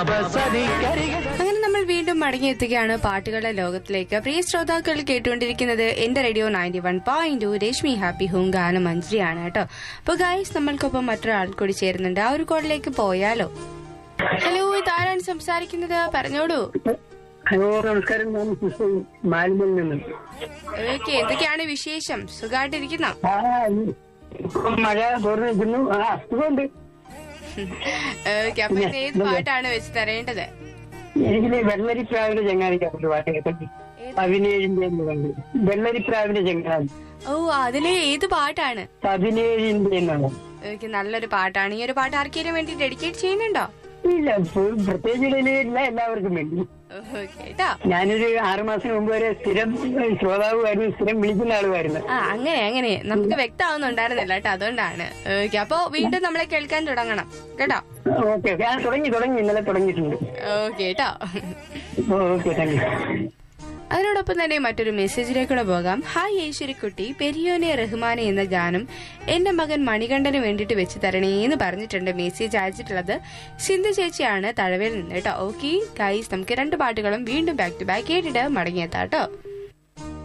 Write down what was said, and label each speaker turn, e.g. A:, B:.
A: അങ്ങനെ നമ്മൾ വീണ്ടും മടങ്ങിയെത്തുകയാണ് പാട്ടുകളുടെ ലോകത്തിലേക്ക് പ്രിയ ശ്രോതാക്കൾ കേട്ടുകൊണ്ടിരിക്കുന്നത് എന്റെ radio ninety one point Rashmi happy home ഗാനം മഞ്ജരിയാണ് കേട്ടോ അപ്പൊ ഗായ്സ് നമ്മൾക്കൊപ്പം മറ്റൊരാൾ കൂടി ചേരുന്നുണ്ട് ആ ഒരു കോളിലേക്ക് പോയാലോ ഹലോ ഇതാരാണ് സംസാരിക്കുന്നത് പറഞ്ഞോളൂ
B: ഹലോ നമസ്കാരം ഞാൻ ഹുസൈൻ മാലിന്യം നിന്ന്
A: ഓക്കെ എന്തൊക്കെയാണ് വിശേഷം സുഖമായിട്ടിരിക്കുന്നോ
B: ആ ഇപ്പം മഴ തോർന്നു നിൽക്കുന്നു ആ സുഖമുണ്ട്
A: ഓക്കെ അപ്പൊ ഇന്ന് ഏത് പാട്ടാണ് വെച്ച് തരേണ്ടത്
B: എനിക്ക് വെള്ളരിപ്രാവിന്റെ ചങ്ങാതിക്കാണ് ഒരു പാട്ട് കേട്ടത് പതിനേഴിന്റെ എന്ന് കണ്ടു വെള്ളരിപ്രാവിന്റെ ചങ്ങാതി
A: ഓ അതിലെ ഏത് പാട്ടാണ്
B: പതിനേഴിന്റെ എന്നാണ്
A: ഓക്കെ നല്ലൊരു പാട്ടാണ് ഈ ഒരു പാട്ട് ആർക്കെങ്കിലും വേണ്ടി ഡെഡിക്കേറ്റ് ചെയ്യുന്നുണ്ടോ
B: ഇല്ല ഫുൾ പ്രത്യേകിച്ച് ഇടയിലില്ല എല്ലാവർക്കും വേണ്ടി
A: ഓക്കെ കേട്ടോ
B: ഞാനൊരു ആറു മാസം മുമ്പ് വരെ സ്ഥിരം ശ്രോതാവുമായിരുന്നു സ്ഥിരം വിളിക്കുന്ന ആളുമായിരുന്നു
A: ആ അങ്ങനെ അങ്ങനെ നമുക്ക് വ്യക്തമാവുന്നുണ്ടായിരുന്നില്ല കേട്ടോ അതുകൊണ്ടാണ് ഓക്കെ അപ്പൊ വീണ്ടും നമ്മളെ കേൾക്കാൻ തുടങ്ങണം കേട്ടോ
B: ഓക്കെ ഓക്കെ ആ തുടങ്ങി തുടങ്ങി ഇന്നലെ തുടങ്ങിയിട്ടുണ്ട്
A: ഓക്കെ കേട്ടോ
B: ഓക്കെ താങ്ക് യു
A: അതിനോടൊപ്പം തന്നെ മറ്റൊരു മെസ്സേജിലേക്കൂടെ പോകാം ഹായ് ഈശ്വരിക്കുട്ടി പെരിയോനെ റഹ്മാനെ എന്ന ഗാനം എന്റെ മകൻ മണികണ്ഠന് വേണ്ടിയിട്ട് വെച്ച് തരണേ എന്ന് പറഞ്ഞിട്ടുണ്ട് മെസ്സേജ് അയച്ചിട്ടുള്ളത് സിന്ധു ചേച്ചിയാണ് തഴവയിൽ നിന്ന് കേട്ടോ ഓക്കെ ഗൈസ് നമുക്ക് രണ്ട് പാട്ടുകളും വീണ്ടും ബാക്ക് ടു ബാക്ക് കേട്ടിട്ട് മടങ്ങിയെത്താം കേട്ടോ